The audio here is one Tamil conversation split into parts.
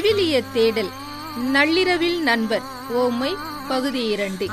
விவிலிய தேடல் நள்ளிரவில் நண்பர் ஓமை பகுதி இரண்டு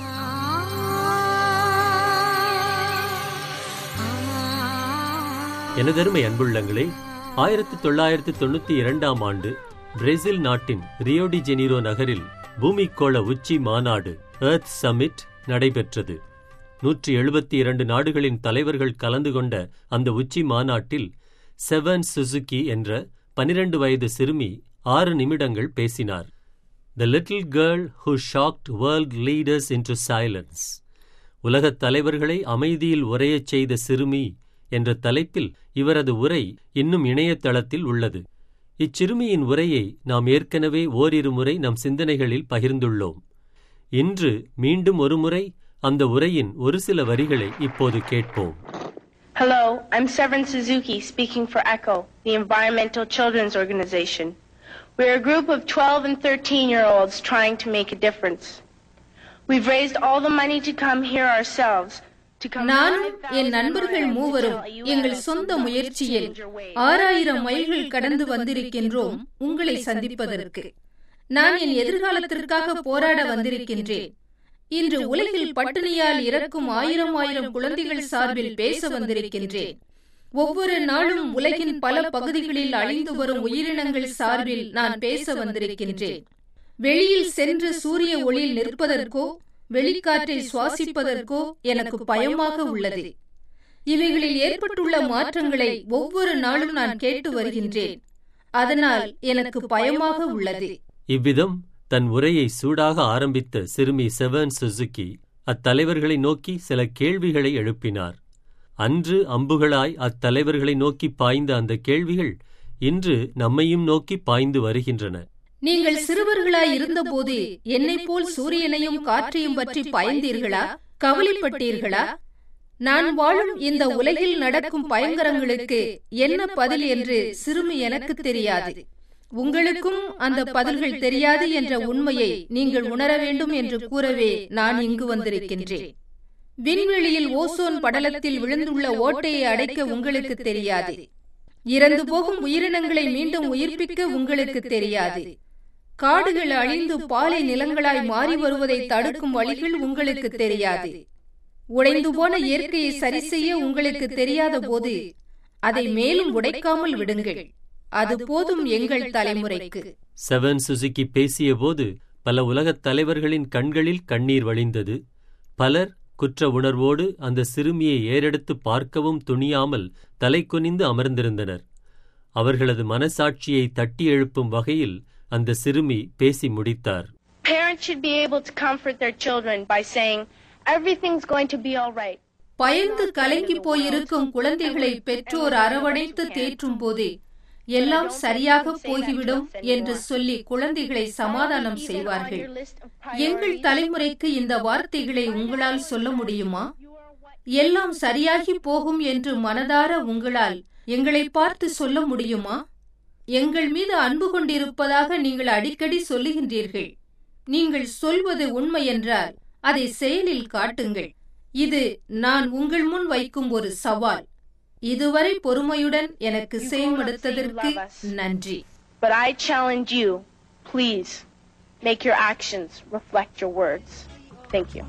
எனதருமை அன்புள்ளங்களே ஆயிரத்தி தொள்ளாயிரத்தி தொண்ணூத்தி இரண்டாம் ஆண்டு பிரேசில் நாட்டின் ரியோடி ஜெனீரோ நகரில் பூமிக்கோள உச்சி மாநாடு எர்த் சமிட் நடைபெற்றது நூற்றி எழுபத்தி இரண்டு நாடுகளின் தலைவர்கள் கலந்து கொண்ட அந்த உச்சி மாநாட்டில் செவன் சுசுகி என்ற பனிரெண்டு வயது சிறுமி ஆறு நிமிடங்கள் பேசினார் the little girl who shocked world leaders into silence உலகத் தலைவர்களை அமைதியில் உரையச் செய்த சிறுமி என்ற தலைப்பில் இவரது உரை இன்னும் இணையதளத்தில் உள்ளது இச்சிறுமியின் உரையை நாம் ஏற்கனவே ஓரிரு முறை நம் சிந்தனைகளில் பகிர்ந்துள்ளோம் இன்று மீண்டும் ஒருமுறை அந்த உரையின் ஒரு சில வரிகளை இப்போது கேட்போம் Hello, I'm Severin Suzuki speaking for ECHO, the Environmental Children's Organization. We're a group of 12 and 13 year olds trying to make a difference. We've raised all the money to come here ourselves. To come நானும் என் நண்பர்கள் மூவரும் எங்கள் சொந்த முயற்சியில் ஆறாயிரம் மைல்கள் கடந்து வந்திருக்கின்றோம் உங்களை சந்திப்பதற்கு நான் என் எதிர்காலத்திற்காக போராட வந்திருக்கின்றேன் இன்று உலகில் பட்டினியால் இறக்கும் ஆயிரம் ஆயிரம் குழந்தைகள் சார்பில் பேச வந்திருக்கின்றேன் ஒவ்வொரு நாளும் உலகின் பல பகுதிகளில் அழிந்து வரும் உயிரினங்கள் சார்பில் நான் பேச வந்திருக்கின்றேன் வெளியில் சென்று சூரிய ஒளியில் நிற்பதற்கோ வெளிக்காற்றை சுவாசிப்பதற்கோ எனக்கு பயமாக உள்ளது இவைகளில் ஏற்பட்டுள்ள மாற்றங்களை ஒவ்வொரு நாளும் நான் கேட்டு வருகின்றேன் அதனால் எனக்கு பயமாக உள்ளது இவ்விதம் தன் உரையை சூடாக ஆரம்பித்த சிறுமி செவன் சுசுகி அத்தலைவர்களை நோக்கி சில கேள்விகளை எழுப்பினார் அன்று அம்புகளாய் அத்தலைவர்களை நோக்கி பாய்ந்த அந்த கேள்விகள் இன்று நம்மையும் நோக்கி பாய்ந்து வருகின்றன நீங்கள் சிறுவர்களாய் இருந்தபோது என்னைப் போல் சூரியனையும் காற்றையும் பற்றி பயந்தீர்களா கவலைப்பட்டீர்களா நான் வாழும் இந்த உலகில் நடக்கும் பயங்கரங்களுக்கு என்ன பதில் என்று சிறுமி எனக்கு தெரியாது உங்களுக்கும் அந்த பதில்கள் தெரியாது என்ற உண்மையை நீங்கள் உணர வேண்டும் என்று கூறவே நான் இங்கு வந்திருக்கின்றேன் விண்வெளியில் ஓசோன் படலத்தில் விழுந்துள்ள ஓட்டையை அடைக்க உங்களுக்கு தெரியாது இறந்து போகும் உயிரினங்களை மீண்டும் உயிர்ப்பிக்க உங்களுக்கு தெரியாது காடுகள் அழிந்து பாலை நிலங்களாய் மாறி வருவதை தடுக்கும் வழிகள் உங்களுக்கு தெரியாது உடைந்து போன இயற்கையை சரி செய்ய உங்களுக்கு தெரியாத போது அதை மேலும் உடைக்காமல் விடுங்கள் அது போதும் எங்கள் தலைமுறைக்கு செவன் சுசுகி பேசியபோது பல உலகத் தலைவர்களின் கண்களில் கண்ணீர் வழிந்தது பலர் குற்ற உணர்வோடு அந்த சிறுமியை ஏறெடுத்து பார்க்கவும் துணியாமல் தலை குனிந்து அமர்ந்திருந்தனர் அவர்களது மனசாட்சியை தட்டி எழுப்பும் வகையில் அந்த சிறுமி பேசி முடித்தார் Parents should be able to comfort their children by saying, everything's going to be all right. பயந்து கலங்கி போயிருக்கும் குழந்தைகளை பெற்றோர் அரவணைத்து தேற்றும் போது எல்லாம் சரியாக போய்விடும் என்று சொல்லி குழந்தைகளை சமாதானம் செய்வார்கள் எங்கள் தலைமுறைக்கு இந்த வார்த்தைகளை உங்களால் சொல்ல முடியுமா எல்லாம் சரியாகி போகும் என்று மனதார உங்களால் எங்களை பார்த்து சொல்ல முடியுமா எங்கள் மீது அன்பு கொண்டிருப்பதாக நீங்கள் அடிக்கடி சொல்லுகின்றீர்கள் நீங்கள் சொல்வது உண்மை என்றால் அதை செயலில் காட்டுங்கள் இது நான் உங்கள் முன் வைக்கும் ஒரு சவால் இதுவரை பொறுமையுடன் எனக்கு செயல்படுத்ததற்கு நன்றி But I challenge you, please make your actions reflect your words. Thank you.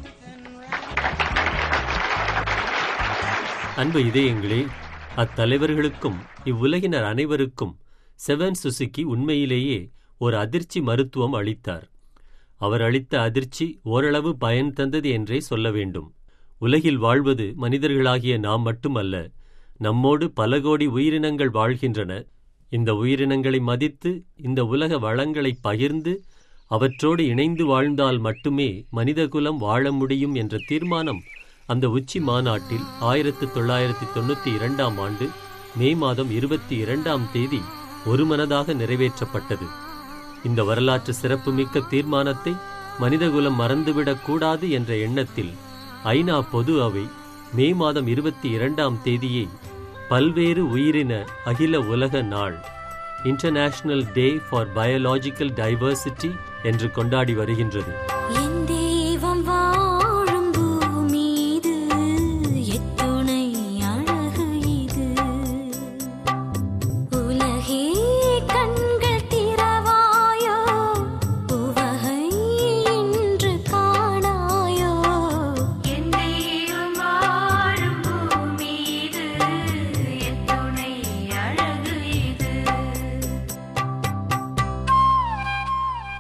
அன்பு இதயங்களே அத்தலைவர்களுக்கும் இவ்வுலகினர் அனைவருக்கும் செவன் சுசுகி உண்மையிலேயே ஒரு அதிர்ச்சி மருத்துவம் அளித்தார் அவர் அளித்த அதிர்ச்சி ஓரளவு பயன் தந்தது என்றே சொல்ல வேண்டும் உலகில் வாழ்வது மனிதர்களாகிய நாம் மட்டுமல்ல நம்மோடு பல கோடி உயிரினங்கள் வாழ்கின்றன இந்த உயிரினங்களை மதித்து இந்த உலக வளங்களை பகிர்ந்து அவற்றோடு இணைந்து வாழ்ந்தால் மட்டுமே மனிதகுலம் வாழ முடியும் என்ற தீர்மானம் அந்த உச்சி மாநாட்டில் ஆயிரத்து தொள்ளாயிரத்தி தொண்ணூத்தி இரண்டாம் ஆண்டு மே மாதம் இருபத்தி இரண்டாம் தேதி ஒருமனதாக நிறைவேற்றப்பட்டது இந்த வரலாற்று சிறப்புமிக்க தீர்மானத்தை மனிதகுலம் மறந்துவிடக் கூடாது என்ற எண்ணத்தில் ஐநா பொது அவை மே மாதம் இருபத்தி இரண்டாம் தேதியை பல்வேறு உயிரின அகில உலக நாள் international day for biological diversity என்று கொண்டாடி வருகின்றது என் தெய்வம் வாழும் பூமீது எத்துணை அழகு இது உலகே கண்கள் திறவா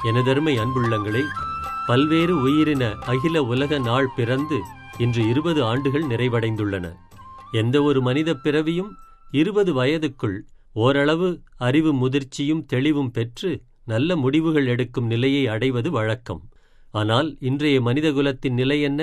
எனதருமை அன்புள்ளங்களே பல்வேறு உயிரின அகில உலக நாள் பிறந்து இன்று இருபது ஆண்டுகள் நிறைவடைந்துள்ளன எந்த ஒரு மனித பிறவியும் இருபது வயதுக்குள் ஓரளவு அறிவு முதிர்ச்சியும் தெளிவும் பெற்று நல்ல முடிவுகள் எடுக்கும் நிலையை அடைவது வழக்கம் ஆனால் இன்றைய மனிதகுலத்தின் நிலை என்ன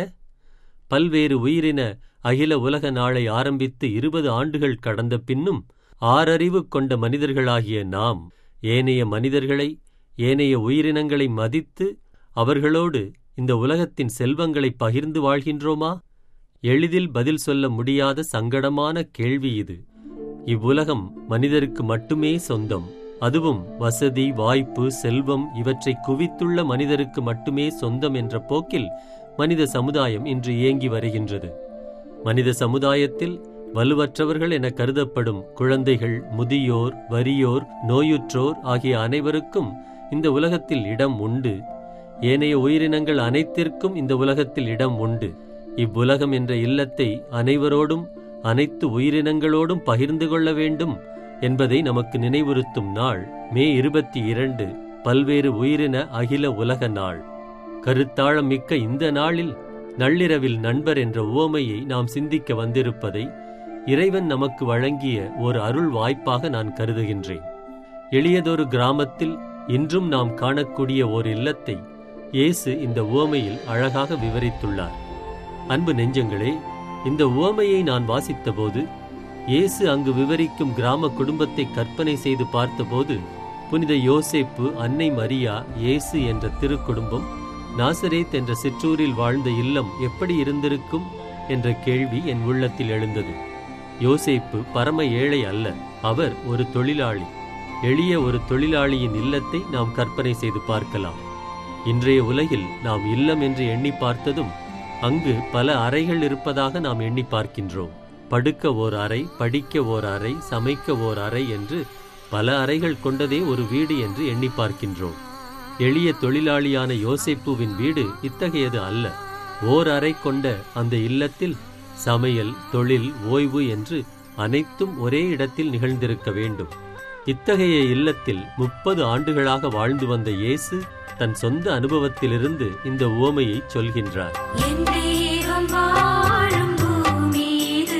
பல்வேறு உயிரின அகில உலக நாளை ஆரம்பித்து இருபது ஆண்டுகள் கடந்த பின்னும் ஆறறிவு கொண்ட மனிதர்களாகிய நாம் ஏனைய மனிதர்களை ஏனைய உயிரினங்களை மதித்து அவர்களோடு இந்த உலகத்தின் செல்வங்களை பகிர்ந்து வாழ்கின்றோமா எளிதில் பதில் சொல்ல முடியாத சங்கடமான கேள்வி இது இவ்வுலகம் மனிதருக்கு மட்டுமே சொந்தம் அதுவும் வசதி வாய்ப்பு செல்வம் இவற்றை குவித்துள்ள மனிதருக்கு மட்டுமே சொந்தம் என்ற போக்கில் மனித சமுதாயம் இன்று இயங்கி வருகின்றது மனித சமுதாயத்தில் வலுவற்றவர்கள் என கருதப்படும் குழந்தைகள் முதியோர் வறியோர் நோயுற்றோர் ஆகிய அனைவருக்கும் இந்த உலகத்தில் இடம் உண்டு ஏனைய உயிரினங்கள் அனைத்திற்கும் இந்த உலகத்தில் இடம் உண்டு இவ்வுலகம் என்ற இல்லத்தை அனைவரோடும் அனைத்து உயிரினங்களோடும் பகிர்ந்து கொள்ள வேண்டும் என்பதை நமக்கு நினைவுறுத்தும் நாள் மே இருபத்தி இரண்டு பல்வேறு உயிரின அகில உலக நாள் கருத்தாழம் மிக்க இந்த நாளில் நள்ளிரவில் நண்பர் என்ற உவமையை நாம் சிந்திக்க வந்திருப்பதை இறைவன் நமக்கு வழங்கிய ஒரு அருள் வாய்ப்பாக நான் கருதுகின்றேன் எளியதொரு கிராமத்தில் இன்றும் நாம் காணக்கூடிய ஓர் இல்லத்தை இயேசு இந்த உவமையில் அழகாக விவரித்துள்ளார் அன்பு நெஞ்சங்களே இந்த உவமையை நான் வாசித்தபோது இயேசு அங்கு விவரிக்கும் கிராம குடும்பத்தை கற்பனை செய்து பார்த்தபோது புனித யோசேப்பு அன்னை மரியா இயேசு என்ற திருக்குடும்பம் நாசரேத் என்ற சிற்றூரில் வாழ்ந்த இல்லம் எப்படி இருந்திருக்கும் என்ற கேள்வி என் உள்ளத்தில் எழுந்தது யோசேப்பு பரம ஏழை அல்ல அவர் ஒரு தொழிலாளி எளிய ஒரு தொழிலாளியின் இல்லத்தை நாம் கற்பனை செய்து பார்க்கலாம் இன்றைய உலகில் நாம் இல்லம் என்று எண்ணி பார்த்ததும் அங்கு பல அறைகள் இருப்பதாக நாம் எண்ணி பார்க்கின்றோம் படுக்க ஓர் அறை படிக்க ஓர் அறை சமைக்க ஓர் அறை என்று பல அறைகள் கொண்டதே ஒரு வீடு என்று எண்ணி பார்க்கின்றோம் எளிய தொழிலாளியான யோசேப்புவின் வீடு இத்தகையது அல்ல ஓர் அறை கொண்ட அந்த இல்லத்தில் சமையல் தொழில் ஓய்வு என்று அனைத்தும் ஒரே இடத்தில் நிகழ்ந்திருக்க வேண்டும் இத்தகைய இல்லத்தில் முப்பது ஆண்டுகளாக வாழ்ந்து வந்த இயேசு தன் சொந்த அனுபவத்திலிருந்து இந்த உவமையை சொல்கின்றார் என் தெய்வம் வாழும் பூமி இது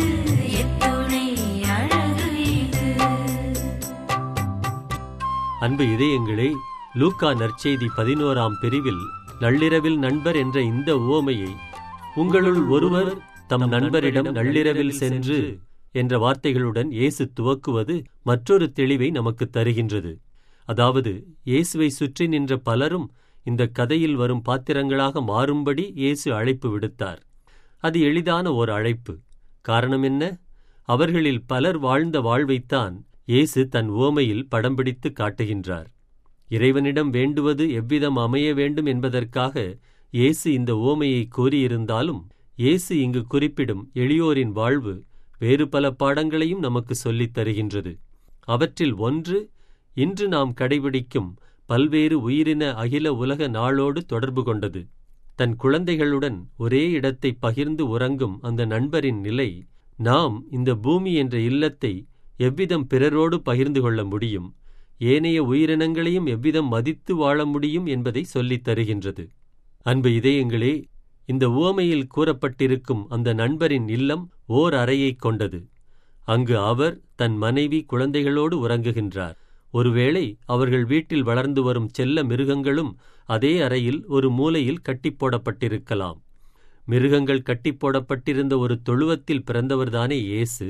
எத்துணை அழகு இது அன்பு இதயங்களே லூக்கா நற்செய்தி பதினோராம் பிரிவில் நள்ளிரவில் நண்பர் என்ற இந்த உவமையை உங்களுள் ஒருவர் தம் நண்பரிடம் நள்ளிரவில் சென்று என்ற வார்த்தைகளுடன் இயேசு துவக்குவது மற்றொரு தெளிவை நமக்கு தருகின்றது அதாவது இயேசுவை சுற்றி நின்ற பலரும் இந்த கதையில் வரும் பாத்திரங்களாக மாறும்படி இயேசு அழைப்பு விடுத்தார் அது எளிதான ஓர் அழைப்பு காரணம் என்ன அவர்களில் பலர் வாழ்ந்த வாழ்வைத்தான் இயேசு தன் உவமையில் படம் பிடித்து காட்டுகின்றார் இறைவனிடம் வேண்டுவது எவ்விதம் அமைய வேண்டும் என்பதற்காக இயேசு இந்த உவமையை கூறியிருந்தாலும் இயேசு இங்கு குறிப்பிடும் எளியோரின் வாழ்வு வேறு பல பாடங்களையும் நமக்கு சொல்லித் தருகின்றது அவற்றில் ஒன்று இன்று நாம் கடைபிடிக்கும் பல்வேறு உயிரின அகில உலக நாளோடு தொடர்பு கொண்டது தன் குழந்தைகளுடன் ஒரே இடத்தை பகிர்ந்து உறங்கும் அந்த நண்பரின் நிலை நாம் இந்த பூமி என்ற இல்லத்தை எவ்விதம் பிறரோடு பகிர்ந்து கொள்ள முடியும் ஏனைய உயிரினங்களையும் எவ்விதம் மதித்து வாழ முடியும் என்பதை சொல்லித் தருகின்றது அன்பு இதயங்களே இந்த உவமையில் கூறப்பட்டிருக்கும் அந்த நண்பரின் இல்லம் ஓர் அறையைக் கொண்டது அங்கு அவர் தன் மனைவி குழந்தைகளோடு உறங்குகின்றார் ஒருவேளை அவர்கள் வீட்டில் வளர்ந்து வரும் செல்ல மிருகங்களும் அதே அறையில் ஒரு மூலையில் கட்டிப் போடப்பட்டிருக்கலாம் மிருகங்கள் கட்டிப் போடப்பட்டிருந்த ஒரு தொழுவத்தில் பிறந்தவர்தானே இயேசு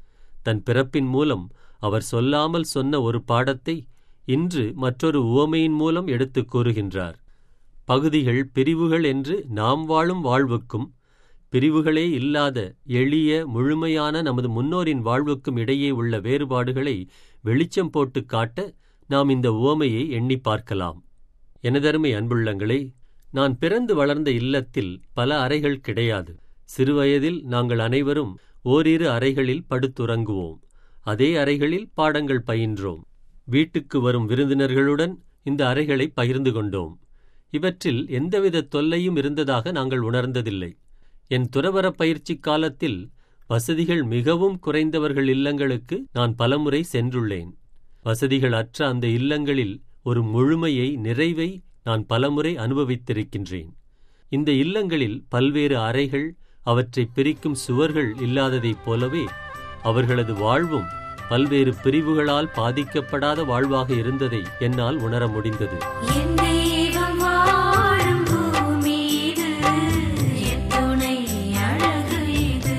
தன் பிறப்பின் மூலம் அவர் சொல்லாமல் சொன்ன ஒரு பாடத்தை இன்று மற்றொரு உவமையின் மூலம் எடுத்துக் கூறுகின்றார் பகுதிகள் பிரிவுகள் என்று நாம் வாழும் வாழ்வுக்கும் பிரிவுகளே இல்லாத எளிய முழுமையான நமது முன்னோரின் வாழ்வுக்கும் இடையே உள்ள வேறுபாடுகளை வெளிச்சம் போட்டு காட்ட நாம் இந்த உவமையை எண்ணி பார்க்கலாம் எனதருமை அன்புள்ளங்களே நான் பிறந்து வளர்ந்த இல்லத்தில் பல அறைகள் கிடையாது சிறுவயதில் நாங்கள் அனைவரும் ஓரிரு அறைகளில் படுத்துறங்குவோம் அதே அறைகளில் பாடங்கள் பயின்றோம் வீட்டுக்கு வரும் விருந்தினர்களுடன் இந்த அறைகளை பகிர்ந்து கொண்டோம் இவற்றில் எந்தவித தொல்லையும் இருந்ததாக நாங்கள் உணர்ந்ததில்லை என் துறவர பயிற்சி காலத்தில் வசதிகள் மிகவும் குறைந்தவர்கள் இல்லங்களுக்கு நான் பலமுறை சென்றுள்ளேன் வசதிகள் அற்ற அந்த இல்லங்களில் ஒரு முழுமையை நிறைவை நான் பலமுறை அனுபவித்திருக்கின்றேன் இந்த இல்லங்களில் பல்வேறு அறைகள் அவற்றை பிரிக்கும் சுவர்கள் இல்லாததைப் போலவே அவர்களது வாழ்வும் பல்வேறு பிரிவுகளால் பாதிக்கப்படாத வாழ்வாக இருந்ததை என்னால் உணர முடிந்தது என் தெய்வம் வாழும் பூமி இது எத்துணை அழகு இது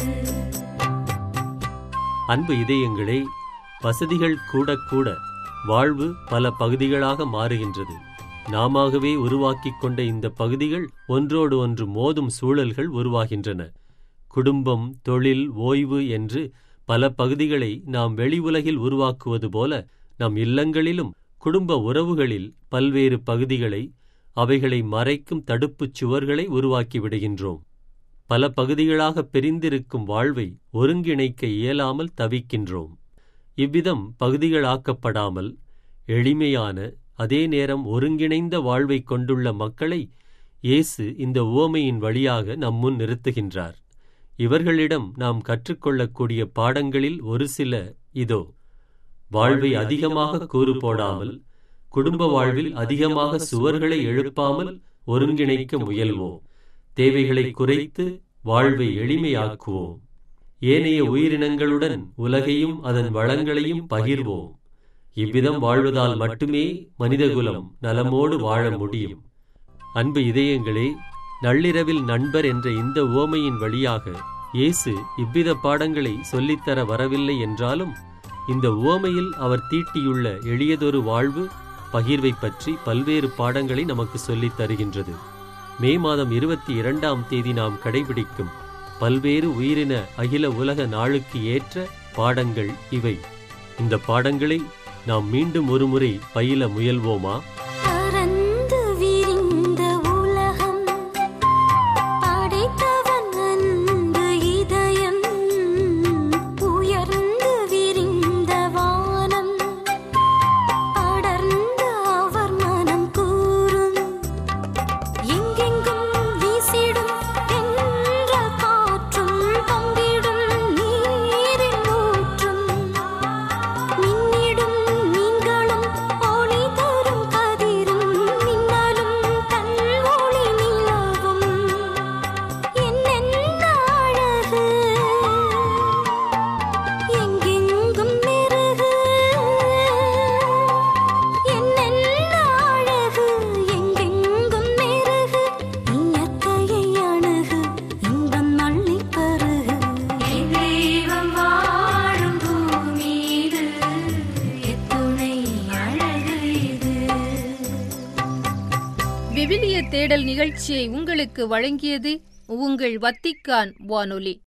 அன்பு இதயங்களே வசதிகள் கூட கூட வாழ்வு பல பகுதிகளாக மாறுகின்றது நாமாகவே உருவாக்கிக் கொண்ட இந்த பகுதிகள் ஒன்றோடு ஒன்று மோதும் சூழல்கள் உருவாகின்றன குடும்பம் தொழில் ஓய்வு என்று பல பகுதிகளை நாம் வெளி உலகில் உருவாக்குவது போல நம் இல்லங்களிலும் குடும்ப உறவுகளில் பல்வேறு பகுதிகளை அவைகளை மறைக்கும் தடுப்புச் சுவர்களை உருவாக்கி விடுகின்றோம் பல பகுதிகளாக பிரிந்திருக்கும் வாழ்வை ஒருங்கிணைக்க இயலாமல் தவிக்கின்றோம் இவ்விதம் பகுதிகளாக்கப்படாமல் எளிமையான அதே நேரம் ஒருங்கிணைந்த வாழ்வை கொண்டுள்ள மக்களை இயேசு இந்த உவமையின் வழியாக நம்முன் நிறுத்துகின்றார் இவர்களிடம் நாம் கற்றுக்கொள்ளக்கூடிய பாடங்களில் ஒரு சில இதோ வாழ்வை அதிகமாக கூறு போடாமல் குடும்ப வாழ்வில் அதிகமாக சுவர்களை எழுப்பாமல் ஒருங்கிணைக்க முயல்வோம் தேவைகளை குறைத்து வாழ்வை எளிமையாக்குவோம் ஏனைய உயிரினங்களுடன் உலகையும் அதன் வளங்களையும் பகிர்வோம் இவ்விதம் வாழ்வதால் மட்டுமே மனிதகுலம் நலமோடு வாழ முடியும் அன்பு இதயங்களே நள்ளிரவில் நண்பர் என்ற இந்த உவமையின் வழியாக இயேசு இவ்வித பாடங்களை சொல்லித்தர வரவில்லை என்றாலும் இந்த உவமையில் அவர் தீட்டியுள்ள எளியதொரு வாழ்வு பகிர்வை பற்றி பல்வேறு பாடங்களை நமக்கு சொல்லித் தருகின்றது மே மாதம் இருபத்தி இரண்டாம் தேதி நாம் கடைபிடிக்கும் பல்வேறு உயிரின அகில உலக நாளுக்கு ஏற்ற பாடங்கள் இவை இந்த பாடங்களை நாம் மீண்டும் ஒருமுறை பயில முயல்வோமா பரந்து விரிந்த உலகம் படைத்தவன் அன்பு இதயம் உயர்ந்து விரிந்த வானம் அடர்ந்த அவர் மனம் கூறும் எங்கெங்கும் வீசிடும் என்ற காற்றும் பங்கிடும் நீரின் ஊற்றும் மின்னிடும் நீங்களும் ஒளி தரும் கதிரும் மின்னலும் தன் ஒளி நிலவும் என்னென்ன அழகு எங்கெங்கும் மெருகு என்னென்ன அழகு எங்கெங்கும் மெருகு இயற்கையை அணுகு இன்பம் அள்ளிப் பருகு என் தெய்வம் வாழும் பூமி இது எத்துணை அழகு இது விவிலிய தேடல் நிகழ்ச்சியை உங்களுக்கு வழங்கியது உங்கள் வத்திக்கான் வானொலி